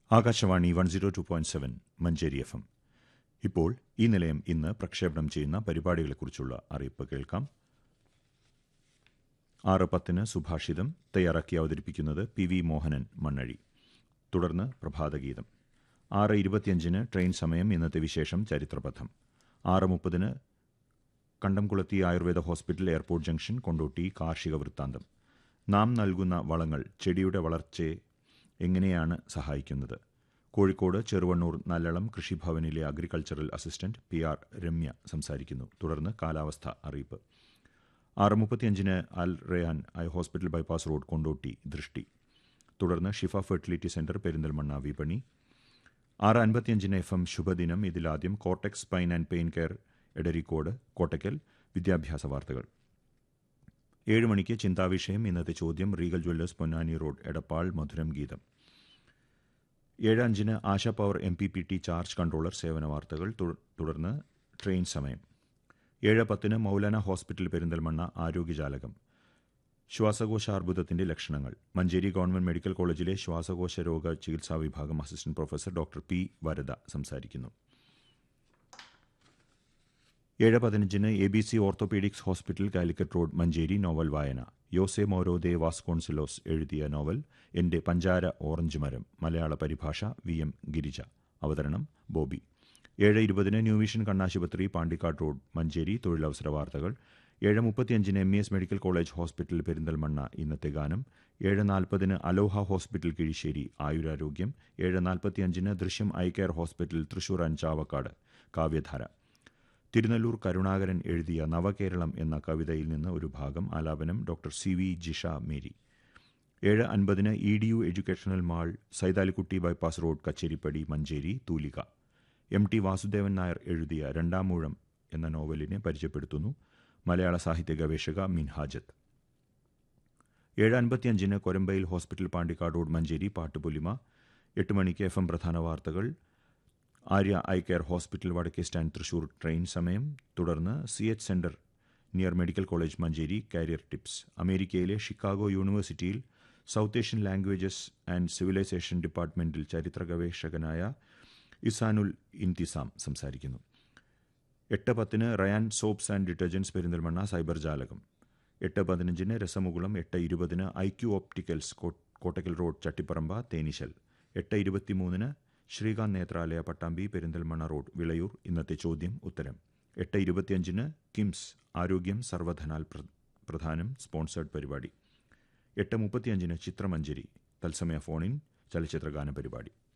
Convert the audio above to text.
Akashvani one zero two point seven Manjeri F M ഇപ്പോൾ ഈ നിലയം ഇന്ന് പ്രക്ഷേപണം ചെയ്യുന്ന പരിപാടികളെക്കുറിച്ചുള്ള അറിയിപ്പ് കേൾക്കാം ആറ് പത്തിന് സുഭാഷിതം തയ്യാറാക്കി അവതരിപ്പിക്കുന്നത് പി വി മോഹനൻ മണ്ണഴി തുടർന്ന് പ്രഭാതഗീതം ആറ് ഇരുപത്തിയഞ്ചിന് ട്രെയിൻ സമയം ഇന്നത്തെ വിശേഷം ചരിത്രപഥം ആറ് മുപ്പതിന് Kandamkulathy Ayurveda hospital airport junction Kondotty കാർഷിക വൃത്താന്തം നാം നൽകുന്ന വളങ്ങൾ ചെടിയുടെ വളർച്ചയെ എങ്ങനെയാണ് സഹായിക്കുന്നത് കോഴിക്കോട് ചെറുവണ്ണൂർ നല്ലളം കൃഷിഭവനിലെ agricultural assistant P R Ramya സംസാരിക്കുന്നു തുടർന്ന് കാലാവസ്ഥ അറിയിപ്പ് ആറ് മുപ്പത്തിയഞ്ചിന് Al Rayan eye hospital bypass road Kondotty Drishti തുടർന്ന് ഷിഫ ഫെർട്ടിലിറ്റി സെന്റർ പെരിന്തൽമണ്ണ വിപണി ആറ് അൻപത്തിയഞ്ചിന് എഫ് എം ശുഭദിനം ഇതിലാദ്യം cortex spine and pain care Edarikode Kottakkal വിദ്യാഭ്യാസ വാർത്തകൾ ഏഴ് മണിക്ക് ചിന്താവിഷയം ഇന്നത്തെ ചോദ്യം Regal Jewellers Ponnani road Edappal മധുരം ഗീതം ഏഴ് അഞ്ചിന് Asha power M P P T charge controller സേവന വാർത്തകൾ തു- തുടർന്ന് ട്രെയിൻ സമയം ഏഴ് പത്തിന് മൗലാന ഹോസ്പിറ്റൽ പെരിന്തൽമണ്ണ ആരോഗ്യജാലകം ശ്വാസകോശാർബുദത്തിന്റെ ലക്ഷണങ്ങൾ മഞ്ചേരി ഗവൺമെന്റ് മെഡിക്കൽ കോളേജിലെ ശ്വാസകോശ രോഗ ചികിത്സാ വിഭാഗം assistant professor doctor P Varada സംസാരിക്കുന്നു ഏഴ് പതിനഞ്ചിന് A B C orthopaedics hospital Calicut road Manjeri novel വായന യോസെ മോരോദെ വാസ്കോൺസിലോസ് എഴുതിയ നോവൽ എന്റെ പഞ്ചാര ഓറഞ്ച് മരം മലയാള പരിഭാഷ വി എം ഗിരിജ അവതരണം ബോബി ഏഴ് ഇരുപതിന് ന്യൂ വിഷൻ കണ്ണാശുപത്രി പാണ്ടിക്കാട് റോഡ് മഞ്ചേരി തൊഴിലവസര വാർത്തകൾ ഏഴ് മുപ്പത്തിയഞ്ചിന് M E S medical college hospital Perinthalmanna ഇന്നത്തെ ഗാനം ഏഴ് നാൽപ്പതിന് അലോഹ ഹോസ്പിറ്റൽ കിഴിശ്ശേരി ആയുരാരോഗ്യം ഏഴ് നാൽപ്പത്തിയഞ്ചിന് Drishyam eye care hospital Thrissur and Chavakkad കാവ്യധാര തിരുനെല്ലൂർ കരുണാകരൻ എഴുതിയ നവകേരളം എന്ന കവിതയിൽ നിന്ന് ഒരു ഭാഗം ആലാപനം doctor C V Jisha Mary ഏഴ് അൻപതിന് E D U educational mall Saithalikutty bypass road Kacheripadi Manjeri തൂലിക എം ടി വാസുദേവൻ നായർ എഴുതിയ രണ്ടാം മൂഴം എന്ന നോവലിനെ പരിചയപ്പെടുത്തുന്നു മലയാള സാഹിത്യ ഗവേഷക മിൻഹാജത്ത് ഏഴ് അൻപത്തിയഞ്ചിന് കൊരമ്പയിൽ ഹോസ്പിറ്റൽ പാണ്ടിക്കാട് റോഡ് മഞ്ചേരി പാട്ടുപൊലിമ എട്ട് മണിക്ക് എഫ് എം പ്രധാന വാർത്തകൾ ആര്യ ഐ കെയർ ഹോസ്പിറ്റൽ വടക്കേ സ്റ്റാൻഡ് തൃശൂർ ട്രെയിൻ സമയം തുടർന്ന് C H centre near medical college Manjeri career tips അമേരിക്കയിലെ ഷിക്കാഗോ യൂണിവേഴ്സിറ്റിയിൽ South Asian languages and civilization ഡിപ്പാർട്ട്മെന്റിൽ ചരിത്ര ഗവേഷകനായ ഇസാനുൽ ഇൻതിസാം സംസാരിക്കുന്നു എട്ട് പത്തിന് Rayan soaps and detergents Perinthalmanna cyber ജാലകം എട്ട് പതിനഞ്ചിന് രസമുകുളം എട്ട് ഇരുപതിന് ഐ ക്യു ഓപ്റ്റിക്കൽസ് കോ- കോട്ടക്കൽ റോഡ് ചട്ടിപ്പറമ്പ തേനീശൽ എട്ട് ഇരുപത്തിമൂന്നിന് ശ്രീകാന്ത് നേത്രാലയ പട്ടാമ്പി പെരിന്തൽമണ്ണ റോഡ് വിളയൂർ ഇന്നത്തെ ചോദ്യം ഉത്തരം എട്ട് ഇരുപത്തിയഞ്ചിന് കിംസ് ആരോഗ്യം സർവധനാൽ പ്ര- പ്രധാനം സ്പോൺസേഡ് പരിപാടി എട്ട് മുപ്പത്തിയഞ്ചിന് ചിത്രമഞ്ജരി തത്സമയ ഫോണിൻ ചലച്ചിത്രഗാന പരിപാടി